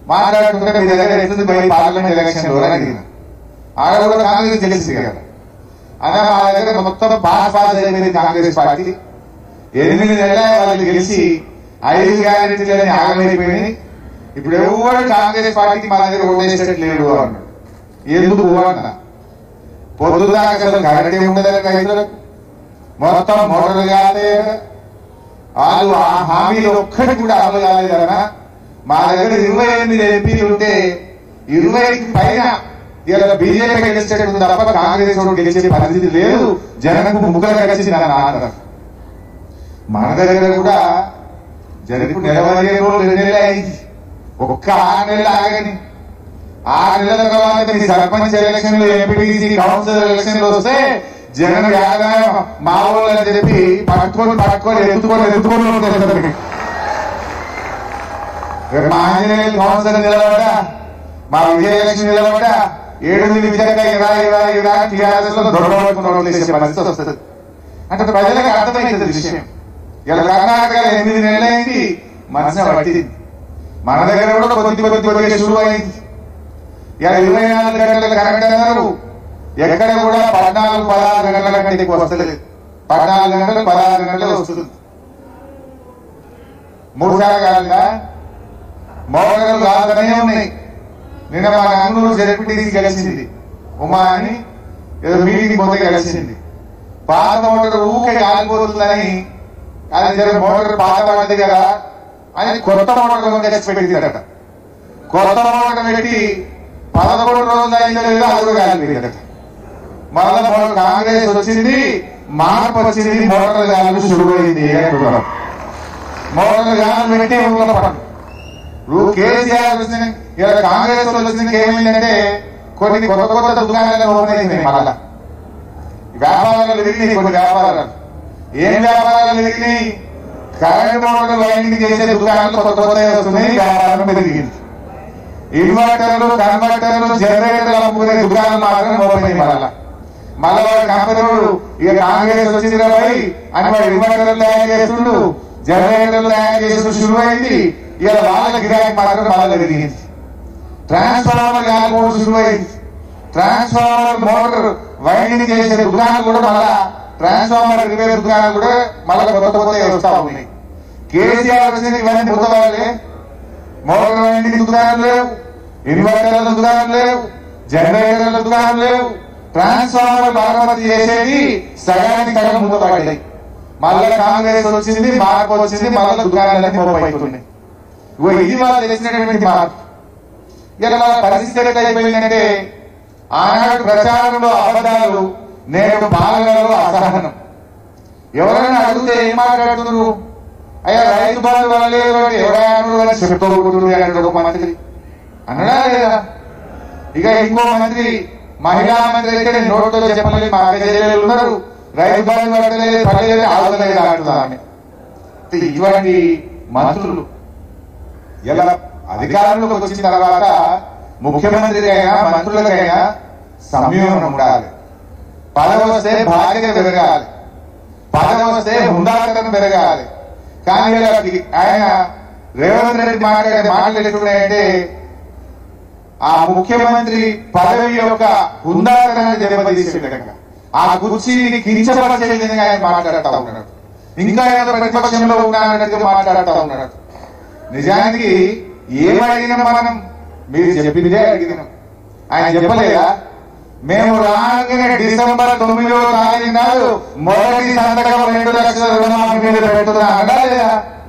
మాట్లాడుతుంటే మీ దగ్గర ఎట్లుంది పోయి పార్లమెంట్ ఎలక్షన్ లో అని అడిగిన ఆడ కూడా కాంగ్రెస్ తెలిసింది కదా అదే మా దగ్గర మొత్తం పాస్ పాస్ అయిపోయింది కాంగ్రెస్ పార్టీ ఎనిమిది నెలల వాళ్ళు గెలిచి ఐదు గ్యారెంటీలని ఆగమైపోయినాయి ఇప్పుడు ఎవరు కాంగ్రెస్ పార్టీకి మా దగ్గర ఓటేసేటట్టు లేడు అన్నాడు ఎందుకు అన్న పొద్దుదాకా అసలు కరెంటే ఉండదు రైతులకు మొత్తం మోటార్లు కాదే వాళ్ళు ఆ హామీలు ఒక్కటి కూడా అమలు కాలేదన్నా మా దగ్గర ఇరవై ఎనిమిది ఎంపీలు ఉంటే ఇరవైకి పైన ఇలా బీజేపీ గెలిచేటట్టు తప్ప కాంగ్రెస్ వాడు గెలిచే పరిస్థితి లేదు జగన్కు ముగ్గురు కలిసింది అని అన్నారు మన దగ్గర కూడా జరిపి నెలవదే రోజులు రెండు నెలలు అయింది ఒక్క ఆరు నెలలు ఆగని ఆరు నెలల తర్వాత మీ సర్పంచ్ ఎలక్షన్ లో ఎంపీటీసీ కౌన్సిలర్ ఎలక్షన్ లో వస్తే జగన్ ఆదాయం మా వాళ్ళు అని చెప్పి పట్టుకొని పట్టుకొని ఎత్తుకొని ఎత్తుకొని ఉంటారు రేపు మా ఆంజనేయ కౌన్సిలర్ నిలబడ్డా మా విజయ ఎలక్షన్ నిలబడ్డా ఏడు నిమిషంగా ఇరా ఇరా ఇరా టీఆర్ఎస్ లో దొరకబడుకున్న చేసే పరిస్థితి వస్తుంది అంటే ప్రజలకు అర్థమైంది విషయం ఇలా కర్ణాటక ఎనిమిది నెలలైంది మనసున పట్టింది మన దగ్గర కూడా కొద్ది కొద్ది కొద్దిగా షురు అయింది ఇలా ఇరవై నాలుగు గంటల కరెంట్ అన్నారు ఎక్కడ కూడా పద్నాలుగు పదహారు గంటల కంటే ఎక్కువ వస్తలేదు పద్నాలుగు గంటలు పదహారు గంటలు వస్తుంది మూడు సార్లు కాదుగా మోటార్లు కాదనే ఉన్నాయి నిన్న మా అంగూరు జడ్పీటీసీ కలిసింది ఉమా అని ఏదో మీటింగ్ పోతే కలిసింది పాత మోటార్ ఊకే కాలిపోతుందని అది జర మోటార్ పాత పడింది కదా అని కొత్త మోటార్ కొని తెచ్చి పెట్టిందట కొత్త మోటార్ పెట్టి పదకొండు రోజులు అయిందో లేదో అది కూడా కాలిపోయిందట మళ్ళా మోటార్ కాంగ్రెస్ వచ్చింది మార్పు వచ్చింది మోటార్ కాలు శురువైంది అంటున్నారు మోటార్ కాలు పెట్టి ఊళ్ళో పడదు ఇప్పుడు కేసీఆర్ వచ్చిన ఇలా కాంగ్రెస్ వాళ్ళు వచ్చిన ఏమైందంటే కొన్ని కొత్త కొత్త దుకాణాలు ఓపెన్ అయినాయి మళ్ళా వ్యాపారాలు పెరిగినాయి కొన్ని వ్యాపారాలు ఏం వ్యాపారాలు పెరిగినాయి కరెంట్ మోటార్ లైనింగ్ చేసే దుకాణాలు కొత్త కొత్త వస్తున్నాయి వ్యాపారం పెరిగింది ఇన్వర్టర్లు కన్వర్టర్లు జనరేటర్లు అమ్ముకునే దుకాణాలు మాత్రం ఓపెన్ అయ్యి మళ్ళా మళ్ళా వాడు కంపెనీలు ఇక కాంగ్రెస్ వచ్చింది పోయి అని వాడు ఇన్వర్టర్లు తయారు చేస్తుండు జనరేటర్లు తయారు చేస్తూ శురు అయింది ఇక వాళ్ళ గిరాకీ మాత్రం మళ్ళీ పెరిగింది ట్రాన్స్ఫార్మర్ కాకపోవడం శురు అయింది ట్రాన్స్ఫార్మర్ మోటార్ వైండింగ్ చేసే దుకాణాలు కూడా మళ్ళా ట్రాన్స్ఫార్మర్ రిపేర్ దుకాణాలు కూడా మళ్ళా కొత్త కొత్త వస్తా ఉన్నాయి కేసీఆర్ వచ్చింది ఇవన్నీ ముద్దవాళ్ళే మోటార్ వైండింగ్ దుకాణాలు లేవు ఇన్వర్టర్ల దుకాణాలు లేవు జనరేటర్ల దుకాణాలు లేవు ట్రాన్స్ఫార్మర్ మరమ్మతి చేసేది సగానికి సగం ముందు పడ్డాయి మళ్ళా కాంగ్రెస్ వచ్చింది మార్పు వచ్చింది మళ్ళా దుకాణాలన్నీ మోపు అవుతున్నాయి ఇగో ఇది వాళ్ళు తెలిసినటువంటి మార్పు ఇలా వాళ్ళ పరిస్థితి ఎట్లా అయిపోయిందంటే ఆనాడు ప్రచారంలో అబద్ధాలు నేడు పాలనలో అసహనం ఎవరైనా అడిగితే ఏం మాట్లాడుతున్నారు అయ్యా రైతు బంధు వల్లే ఎవరైనా చెప్పుకోకూడదు ఒక మంత్రి అన్నడా లేదా ఇక ఇంకో మంత్రి మహిళా మంత్రి అయితే నేను నోటితో చెప్పలేదు మా అక్కజల్లు ఉన్నారు రైతు బంధు పడలేదు పడలేదు ఆడలేదు అంటున్నాను ఇటువంటి మంత్రులు ఇలా అధికారంలోకి వచ్చిన తర్వాత ముఖ్యమంత్రికైనా మంత్రులకైనా సంయమనం ఉండాలి పదవి వస్తే బాధ్యత పెరగాలి పదవి వస్తే హుందాతనం పెరగాలి కానీ ఇలా ఆయన రేవంత్ రెడ్డి మాట్లాడే మాటలు ఎట్లున్నాయంటే ఆ ముఖ్యమంత్రి పదవి యొక్క హుందాతనాన్ని దెబ్బతీసే విధంగా ఆ కుర్చీని కించపరిచే విధంగా ఆయన మాట్లాడుతూ ఉన్నాడు ఇంకా ఏదో ప్రతిపక్షంలో ఉన్నాడన్నట్టుగా మాట్లాడుతూ ఉన్నాడు నిజానికి ఏమడిగినా మనం మీరు చెప్పిందే అడిగినాం ఆయన చెప్పలేదా మేము రాగానే డిసెంబర్ తొమ్మిదో తారీఖు నాడు మొదటి సంతకం రెండు లక్షల రుణమాఫీ మీద పెడుతున్నా అనడా లేదా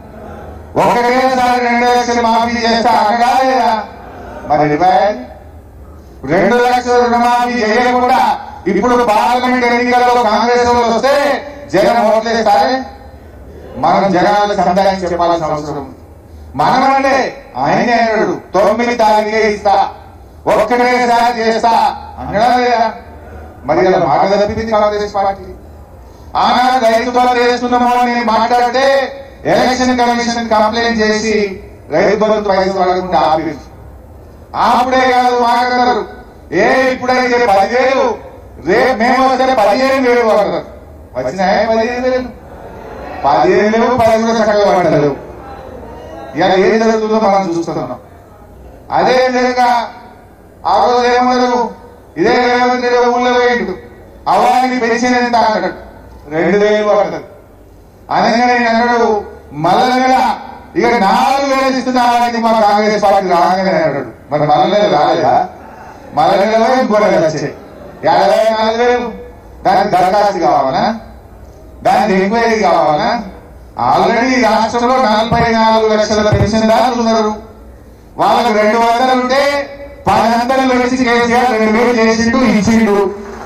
ఒకటేసారి రెండు లక్షలు మాఫీ చేస్తా అనడా లేదా మరి రిపాయల్ రెండు లక్షల రుణమాఫీ చేయకుండా ఇప్పుడు పార్లమెంట్ ఎన్నికల్లో కాంగ్రెస్ వాళ్ళు వస్తే జగన్ ఓట్లేస్తారే మనం జనాలకు సందాయం చెప్పాల్సిన అవసరం ఉంది మనం అంటే ఆయనే అన్నాడు తొమ్మిది తారీఖే ఇస్తా ఒక్కటేసారి చేస్తా అన్నడా లేదా మరి అలా మాట తప్పింది కాంగ్రెస్ పార్టీ ఆనాడు రైతు బంధు చేస్తున్నామో అని మాట్లాడితే ఎలక్షన్ కమిషన్ కంప్లైంట్ చేసి రైతు బంధు పైసలు అడగకుండా ఆపేది అప్పుడే కాదు మాట్లాడతారు ఏ ఇప్పుడైతే పదివేలు రేపు మేము వస్తే పదిహేను వేలు అంటారు వచ్చినాయా పదిహేను వేలు పదిహేను లేవు పది కూడా చక్కగా పడలేవు ఇలా ఏం జరుగుతుందో మనం చూస్తున్నాం అదే విధంగా ఆ రోజు ఏమన్నారు ఇదే రేవంత్ రెడ్డి ఊళ్ళో వేయండు అవానికి పెన్షన్ ఎంత అన్నాడు రెండు వేలు పడుతుంది అనగానే నేను అన్నాడు మల్లెల ఇక నాలుగు వేలు ఇస్తున్నామని మా కాంగ్రెస్ పార్టీ రాగానే అన్నాడు మరి మల్లెల రాలేదా మల్లెలలో ఇంకో నెల వచ్చాయి యాభై నాలుగు వేలు దానికి దరఖాస్తు కావాలా దానికి ఎంక్వైరీ కావాలా ఆల్రెడీ రాష్ట్రంలో నలభై నాలుగు లక్షల పెన్షన్దారులు ఉన్నారు వాళ్ళకు రెండు వందలు ఉంటే పది వందలు వేసి కేసీఆర్ రెండు వేలు చేసిండు ఇచ్చిండు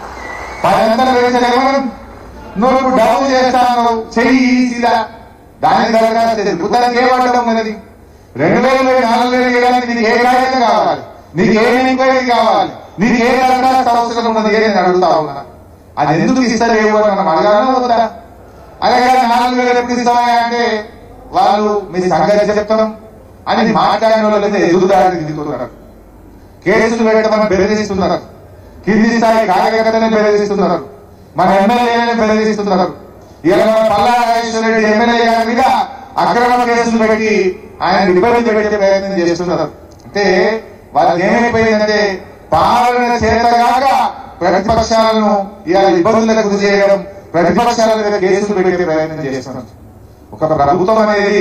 పది వందలు వేసిన ఎవరు నువ్వు ఇప్పుడు డబ్బు చేస్తాను చెయ్యి ఈజీగా దానికి దరఖాస్తు చేసి ఉత్తరానికి ఏ పడడం ఉన్నది రెండు వేలు వేలు నాలుగు వేలు వేయడానికి నీకు ఏ కాగితం కావాలి నీకు ఏ ఎంక్వైరీ కావాలి నీకు ఏ దరఖాస్తు అవసరం ఉన్నది ఏ నేను అడుగుతా ఉన్నా అది ఎందుకు ఇస్తారు ఏమో అని మనం అడగాలన్నా వద్దా అలాగే నాలుగు వేలు ఎప్పుడు ఇస్తామా అంటే వాళ్ళు మీ సంగతి చెప్తాం అని మాట్లాడిన వాళ్ళైతే ఎదురుదారికి దిగుతున్నారు కేసులు పెట్టమని బెదిరిస్తున్నారు కింది స్థాయి కార్యకర్తలను బెదిరిస్తున్నారు మన ఎమ్మెల్యేలను బెదిరిస్తున్నారు ఇలా మన పల్లారాజేశ్వర రెడ్డి ఎమ్మెల్యే గారి మీద అక్రమ కేసులు పెట్టి ఆయన ఇబ్బంది పెట్టే ప్రయత్నం చేస్తున్నారు అంటే వాళ్ళకి ఏమైపోయిందంటే పాలన చేతగాక ప్రతిపక్షాలను ఇలా ఇబ్బందులకు గురి చేయడం ప్రతిపక్షాల మీద కేసులు పెట్టే ప్రయత్నం చేస్తున్నారు ఒక ప్రభుత్వం అనేది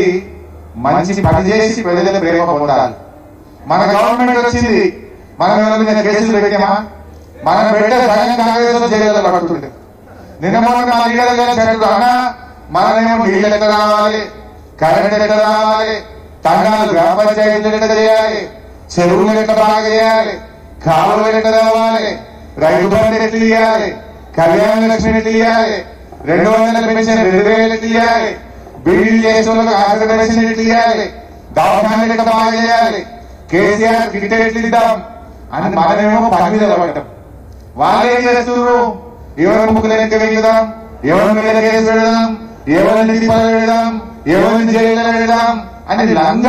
మంచి పని చేసి ప్రజల ప్రేమ పొందాలి మన గవర్నమెంట్ వచ్చింది మనం ఎవరి మీద కేసులు పెట్టామా మనం పెట్టే సగం కాంగ్రెస్ లో జైల్లో పడుతుండే నిన్న మొన్న మా లీడర్ గారు చెప్పారు అన్న మనమేమో నీళ్ళు ఎక్కడ రావాలి కరెంట్ ఎక్కడ రావాలి తండాలు గ్రామ పంచాయతీలు ఎక్కడ చేయాలి చెరువులు ఎట్లా బాగా చేయాలి కాలువలు ఎట్లా రావాలి రైతు బంధు ఎట్లా ఇవ్వాలి కళ్యాణ లక్ష్మి ఎట్లా ఇవ్వాలి రెండు వందల పెన్షన్ రెండు వేలు ఎట్లా ఇవ్వాలి బిల్లు చేసే వాళ్ళకి ఆర్గనైజేషన్ ఎట్లా ఇవ్వాలి దవాఖానలు ఎట్లా బాగా చేయాలి కేసీఆర్ కిట్ ఎట్లా ఇద్దాం అని మనమేమో పని మీద పడ్డాం వాళ్ళు ఏం చేస్తున్నారు ఎవరి ముక్కులు వెనక వెళ్దాం ఎవరి మీద కేసు పెడదాం ఎవరిని తిప్పలు పెడదాం ఎవరిని జైలు పెడదాం అని లంగా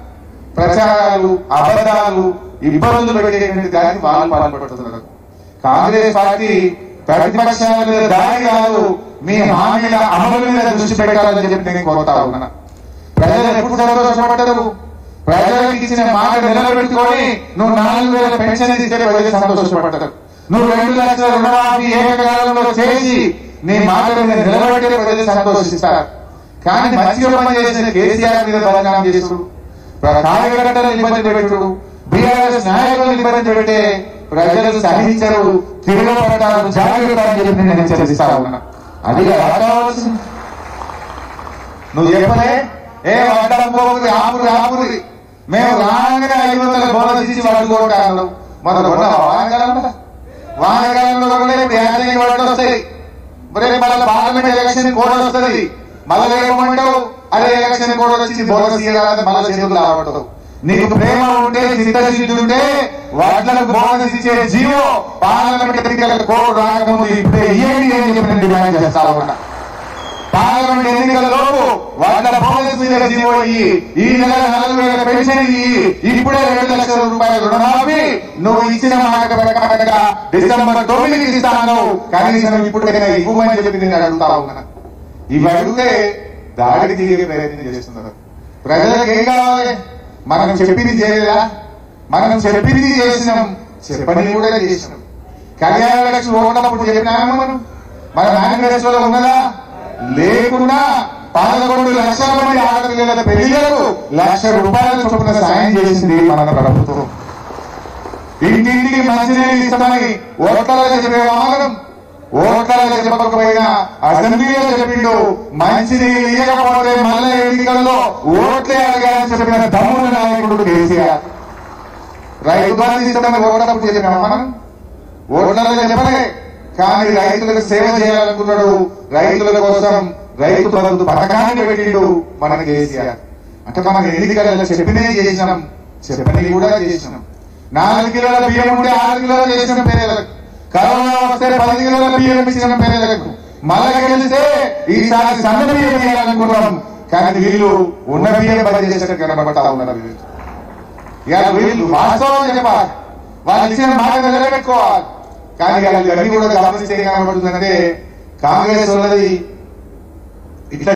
ప్రచారాలు అబద్ధాలు ఇబ్బందులు పెట్టేటువంటి దానికి వాళ్ళు పాల్పడుతున్నారు కాంగ్రెస్ పార్టీ ప్రతిపక్షాల మీద దాడి కాదు మీ హామీల అమలు మీద దృష్టి పెట్టాలని చెప్పి నేను కోరుతా ఉన్నా ప్రజలు ఎప్పుడు సంతోషపడ్డారు ప్రజలకు ఇచ్చిన మాట నిలబెట్టుకొని నువ్వు నాలుగు వేల పెన్షన్ ఇస్తే ప్రజలు సంతోషపడతారు నువ్వు రెండు లక్షల రుణమాఫీ ఏకకాలంలో చేసి నీ మాట మీద నిలబెట్టే ప్రజలు సంతోషిస్తారు కానీ మంచిగా పని చేసిన కేసీఆర్ మీద బలనాం చేసుడు కార్యకర్తలను ఇబ్బంది పెట్టుడు బీఆర్ఎస్ నాయకులను ఇబ్బంది పెడితే ప్రజలు సహించరు తిరగబడతారు జాగ్రత్త అని చెప్పి నేను హెచ్చరిస్తా ఉన్నా అది కావాల్సింది నువ్వు చెప్పలే ఏ అడ్డం పోకుది ఆపురి ఆపురి మేము రాగానే ఐదు వందల బోనస్ ఇచ్చి పట్టుకోవటాను మన కొన్న వానకాలంలో వానకాలంలో కూడా ఇప్పుడు యాదగిరి వాళ్ళు వస్తాయి మరి మళ్ళీ పార్లమెంట్ ఎలక్షన్ కోడ్ వస్తుంది మళ్ళీ ఏమంటావు అదే ఎలక్షన్ కోడ్ వచ్చి బోనస్ ఇవ్వాలంటే మళ్ళీ చేతులు రావటం నీకు ప్రేమ ఉంటే చిత్తశుద్ధి ఉంటే వాట్లకు బోనస్ ఇచ్చే జీవో పార్లమెంట్ ఎన్నికల కోడ్ రాకముందు ఇప్పుడే ఇయ్యండి అని చెప్పి నేను డిమాండ్ చేస్తా ఉన్నా పార్లమెంట్ ఎన్నికల లోపు వాళ్ళ బోనస్ మీద జీవో ఇయ్యి ఈ నెల నాలుగు వేల పెన్షన్ ఇయ్యి ఇప్పుడే రెండు లక్షల రూపాయల రుణమాఫీ నువ్వు ఇచ్చిన మాట ప్రకారంగా డిసెంబర్ తొమ్మిదికి ఇస్తాను కనీసం ఇప్పుడైనా ఇవ్వమని చెప్పి నేను అడుగుతా ఉన్నా ఇవి అడిగితే దాడికి దిగే ప్రయత్నం చేస్తున్నారు ప్రజలకు ఏం కావాలి మనం చెప్పింది చేయలేదా మనం చెప్పింది చేసినాం చెప్పని కూడా చేసినాం కళ్యాణ లక్ష్మి ఓడినప్పుడు చెప్పినామా మనం మన మేనిఫెస్టోలో ఉన్నదా లేకుండా పదకొండు లక్షల మంది ఆడపిల్లల పెళ్లిలకు లక్ష రూపాయల చొప్పున సాయం చేసింది మన ప్రభుత్వం ఇంటింటికి మంచినీళ్ళు ఇస్తామని ఓట్లలో చెప్పే వాహనం ఓట్లలో చెప్పకపోయినా అసెంబ్లీలో చెప్పిండు మంచినీళ్ళు ఇవ్వకపోతే మళ్ళీ ఎన్నికల్లో ఓట్లే అడగాలని చెప్పిన తమ్ముడు నాయకుడు కేసీఆర్ రైతు బంధు ఇస్తామని ఓట్లప్పుడు చెప్పినా మనం ఓట్లలో చెప్పలే కానీ రైతులకు సేవ చేయాలనుకున్నాడు రైతుల కోసం రైతు బంధు పథకాన్ని పెట్టిండు మన కేసీఆర్ అంటే మనం ఎన్నికలలో చెప్పినే చేసినాం చెప్పని కూడా చేసినాం నాలుగు కిలోల బియ్యం ఉంటే ఆరు కిలోలు చేసిన పేదలకు కరోనా వస్తే పది కిలోల బియ్యం ఇచ్చిన పేదలకు మళ్ళా గెలిస్తే ఈసారి సన్న బియ్యం వేయాలనుకున్నాం కానీ వీళ్ళు ఉన్న బియ్యం పని చేసినట్టు కనబడతా ఉన్నారు వీళ్ళు ఇవాళ వీళ్ళు వాస్తవం చెప్పాలి వాళ్ళు ఇచ్చిన మాట నిలబెట్టుకోవాలి కానీ ఇవాళ ఇవన్నీ కూడా గమనిస్తే ఏం కనబడుతుందంటే కాంగ్రెస్ ఉన్నది ఇట్లా